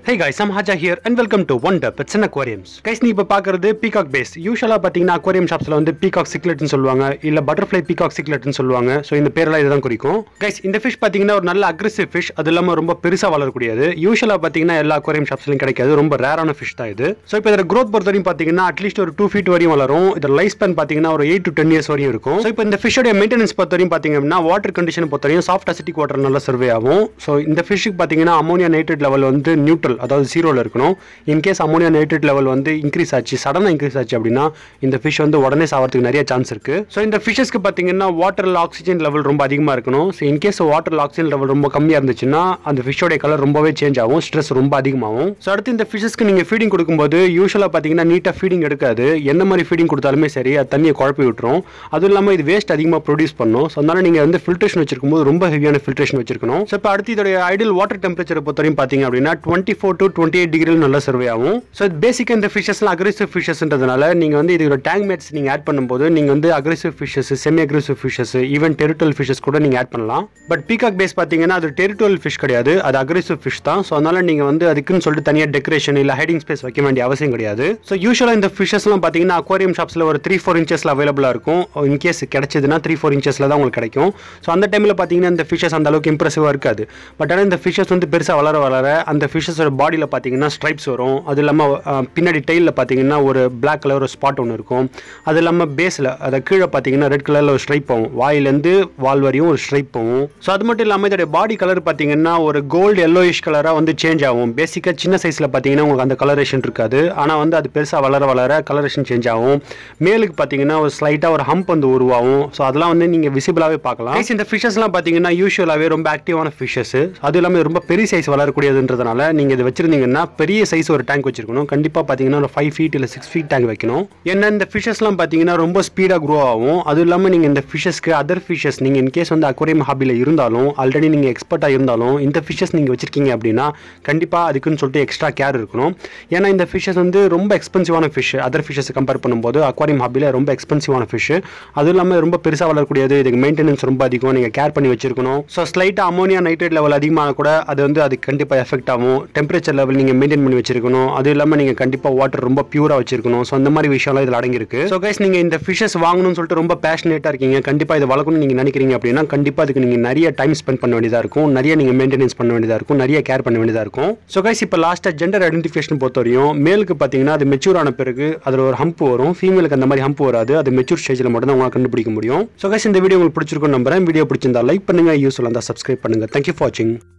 Hey guys, I'm Haja here and welcome to Wonder Pets and Aquariums. Guys, நீ இப்போ பார்க்குறது peacock base யூஸ்வலாக பார்த்தீங்கன்னா அக்வாரியம் ஷாப்ஸில் வந்து பீகாக் சிக்லெட்னு சொல்லுவாங்க இல்லை பட்டர்ஃப்ளை பீகாக் சிக்லெட்னு சொல்லுவாங்க ஸோ இந்த பேரெல்லாம் இதுதான் குறிக்கும் கைஸ் இந்த ஃபிஷ் பார்த்தீங்கன்னா ஒரு நல்ல அக்ரெசிவ் ஃபிஷ் அது இல்லாமல் ரொம்ப பெருசாக வளரக்கூடியது யூஸ்வலாக பார்த்தீங்கன்னா எல்லா அக்வாரியம் ஷாப்ஸ்லையும் கிடைக்காது ரொம்ப ரேரான ஃபிஷ் தான் இது ஸோ இப்போ இதில் க்ரோத் பொறுத்த வரையும் பார்த்தீங்கன்னா அட்லீஸ்ட் ஒரு டூ ஃபீட் வரையும் வளரும் இதில் லைஃப் ஸ்பேன் பார்த்தீங்கன்னா ஒரு எயிட் டு டென் இயர்ஸ் வரையும் இருக்கும் ஸோ இப்போ இந்த ஃபிஷோட மெயின்டெனன்ஸ் பொறுத்த வரையும் பார்த்தீங்க அப்படின்னா வாட்டர் கண்டிஷன் பொறுத்த வரையும் சாஃப்ட் அசிட்டிக் வாட்டர் நல்லா சர்வே ஆகும் ஸோ இந்த ஃபிஷ்ஷுக்கு பார்த்தீங்கன்னா அமோனியா நைட்ரேட் லெவல் வந்து நியூட்ரல் அதாவது ஜீரோவில் இருக்கணும் இன்கேஸ் அமோனியா நைட்ரேட் லெவல் வந்து இன்க்ரீஸ் ஆச்சு சடனாக இன்க்ரீஸ் ஆச்சு அப்படின்னா இந்த ஃபிஷ் வந்து உடனே சாவறதுக்கு நிறைய சான்ஸ் இருக்கு ஸோ இந்த ஃபிஷஸ்க்கு பார்த்தீங்கன்னா வாட்டரில் ஆக்சிஜன் லெவல் ரொம்ப அதிகமாக இருக்கணும் ஸோ இன்கேஸ் வாட்டரில் ஆக்சிஜன் லெவல் ரொம்ப கம்மியாக இருந்துச்சுன்னா அந்த ஃபிஷ்ஷோட கலர் ரொம்பவே சேஞ்ச் ஆகும் ஸ்ட்ரெஸ் ரொம்ப அதிகமாகும் ஸோ அடுத்து இந்த ஃபிஷஸ்க்கு நீங்கள் ஃபீடிங் கொடுக்கும்போது யூஸ்வலாக பார்த்தீங்கன்னா நீட்டாக ஃபீடிங் எடுக்காது எந்த மாதிரி ஃபீடிங் கொடுத்தாலுமே சரி அது தண்ணியை குழப்பி விட்டுரும் அதுவும் இல்லாமல் இது வேஸ்ட் அதிகமாக ப்ரொடியூஸ் பண்ணும் ஸோ அதனால நீங்கள் வந்து ஃபில்ட்ரேஷன் வச்சிருக்கும் போது ரொம்ப ஹெவியான ஃபில்ட்ரேஷன் வச்சிருக்கணும் ஸோ இப்போ அடுத்து இதோட ஐடியல் வாட்டர் டெம்பரேச்சர் பொறுத்தவரையும் பார்த்தீங்க அப்படின்னா twenty four to twenty eight டிகிரியில் நல்லா சர்வே ஆகும் ஸோ பேசிக்காக இந்த ஃபிஷஸ்லாம் அக்ரெசிவ் ஃபிஷஸ்ன்றதுனால நீங்கள் வந்து இதோட டேங்க் மேட்ஸ் நீங்கள் ஆட் பண்ணும்போது நீங்கள் வந்து aggressive fishes semi aggressive fishes even territorial fishes கூட நீங்கள் ஆட் பண்ணலாம் பட் பீகாக் பேஸ் பார்த்தீங்கன்னா அது டெரிட்டல் ஃபிஷ் கிடையாது அது அக்ரெசிவ் ஃபிஷ் தான் ஸோ அதனால நீங்கள் வந்து அதுக்குன்னு சொல்லிட்டு தனியாக டெக்கரேஷன் இல்லை ஹைடிங் ஸ்பேஸ் வைக்க வேண்டிய அவசியம் கிடையாது ஸோ யூஸ்வலாக இந்த ஃபிஷஸ்லாம் பார்த்தீங்கன்னா அக்வாரியம் ஷாப்ஸில் ஒரு த்ரீ ஃபோர் இன்ச்சஸில் அவைலபிளாக இருக்கும் இன்கேஸ் கிடைச்சதுன்னா த்ரீ ஃபோர் இன்ச்சஸில் தான் உங்களுக்கு கிடைக்கும் ஸோ அந்த டைமில் பார்த்தீங்கன்னா இந்த ஃபிஷஸ் அந்த அளவுக்கு இம்ப்ரெசிவாக இருக்காது பட் ஆனால் இந்த ஃபிஷஸ் வந்து பெருசாக வளர வளர அந்த ஃபிஷஸோட பாடியில் பார்த்தீங்கன்னா ஸ்ட்ரைப்ஸ் வரும் அது இல்லாமல் அஹ், பின்னாடி டெயிலில் பார்த்தீங்கன்னா ஒரு பிளாக் கலர் ஒரு ஸ்பாட் ஒன்று இருக்கும் அது இல்லாமல் பேஸில் அதை கீழே பார்த்தீங்கன்னா ரெட் கலரில் ஒரு ஸ்ட்ரைப் போகும் வாயிலேருந்து வால் வரையும் ஒரு ஸ்ட்ரைப் போகும் ஸோ அது மட்டும் இல்லாமல் இதோட பாடி கலர் பார்த்தீங்கன்னா ஒரு கோல்டு எல்லோயிஷ் கலராக வந்து சேஞ்ச் ஆகும் பேசிக்காக சின்ன சைஸில் பார்த்தீங்கன்னா உங்களுக்கு அந்த கலரேஷன் இருக்காது ஆனால் வந்து அது பெருசாக வளர வளர கலரேஷன் சேஞ்ச் ஆகும் மேலுக்கு பார்த்தீங்கன்னா ஒரு ஸ்லைட்டாக ஒரு ஹம்ப் வந்து உருவாகும் ஸோ அதெல்லாம் வந்து நீங்கள் விசிபிளாகவே பார்க்கலாம் Guys, இந்த ஃபிஷஸ்லாம் பார்த்தீங்கன்னா யூஸ்வலாகவே ரொம்ப ஆக்டிவான ஃபிஷஸ் அது இல்லாமல் ரொம்ப பெரிய சைஸ் வளரக்கூடியதுன்றதுனால நீங்கள் இது வச்சிருந்தீங்கன்னா பெரிய சைஸ் ஒரு டேங்க் வச்சிருக்கணும் கண்டிப்பாக பார்த்தீங்கன்னா ஒரு ஃபைவ் ஃபீட் இல்லை சிக்ஸ் ஃபீட் டேங்க் வைக்கணும் ஏன்னா இந்த ஃபிஷஸ்லாம் பார்த்தீங்கன்னா ரொம்ப ஸ்பீடாக க்ரோ ஆகும் அது இல்லாமல் நீங்கள் இந்த ஃபிஷஸ்க்கு அதர் ஃபிஷஸ் நீங்கள் இன்கேஸ் வந்து அக்வரியம் ஹாபியில் இருந்தாலும் ஆல்ரெடி நீங்கள் எக்ஸ்பர்ட்டாக இருந்தாலும் இந்த ஃபிஷஸ் நீங்கள் வச்சிருக்கீங்க அப்படின்னா கண்டிப்பாக அதுக்குன்னு சொல்லிட்டு எக்ஸ்ட்ரா கேர் இருக்கணும் ஏன்னா இந்த ஃபிஷஸ் வந்து ரொம்ப எக்ஸ்பென்சிவான ஃபிஷ் அதர் ஃபிஷஸ் கம்பேர் பண்ணும்போது அக்வாரியம் ஹாபியில் ரொம்ப எக்ஸ்பென்சிவான ஃபிஷ் அதுவும் இல்லாமல் ரொம்ப பெருசாக வளரக்கூடியது இதுக்கு மெயின்டெனன்ஸ் ரொம்ப அதிகம் நீங்கள் கேர் பண்ணி வச்சிருக்கணும் ஸோ ஸ்லைட்டாக அமோனியா நைட்ரேட் லெவல் அதிகமாக கூட அது வந்து அதுக்கு கண்டிப்பாக எஃபெக்ட் ஆகும் டெம்பரேச்சர் லெவல் நீங்கள் மெயின்டைன் பண்ணி வச்சிருக்கணும் அது இல்லாமல் நீங்கள் கண்டிப்பாக வாட்டர் ரொம்ப பியூராக வச்சிருக்கணும் ஸோ அந்த மாதிரி விஷயம்லாம் இதில் அடங்கியிருக்கு ஸோ கைஸ் நீங்கள் இந்த ஃபிஷஸ் வாங்கணும்னு சொல்லிட்டு ரொம்ப பேஷனேட்டாக இருக்கீங்க கண்டிப்பாக இதை வளர்க்கணும்னு நீங்கள் நினைக்கிறீங்க அப்படின்னா கண்டிப்பாக அதுக்கு நீங்கள் நிறைய டைம் ஸ்பெண்ட் பண்ண வேண்டியதாக இருக்கும் நிறைய நீங்கள் மெயின்டெனன்ஸ் பண்ண வேண்டியதாக இருக்கும் நிறைய கேர் பண்ண வேண்டியதாக இருக்கும் ஸோ கைஸ் இப்போ லாஸ்ட்டாக ஜெண்டர் ஐடென்டிஃபிகேஷன் பொறுத்தவரையும் மேலுக்கு பார்த்தீங்கன்னா அது மெச்சூர் ஆன பிறகு அதில் ஒரு ஹம்ப் வரும் ஃபீமேலுக்கு அந்த மாதிரி ஹம்ப் வராது அது மெச்சூர் ஸ்டேஜில் மட்டும் தான் உங்களால் கண்டுபிடிக்க முடியும் ஸோ கைஸ் இந்த வீடியோ உங்களுக்கு பிடிச்சிருக்கும் நம்புறேன் வீடியோ பிடிச்சிருந்தா லைக் பண்ணுங்க யூஸ்ஃபுல்லாக இருந்தால் சப்ஸ்கிரைப் பண்ணுங்க தேங்க்யூ ஃபார் வாட்சிங்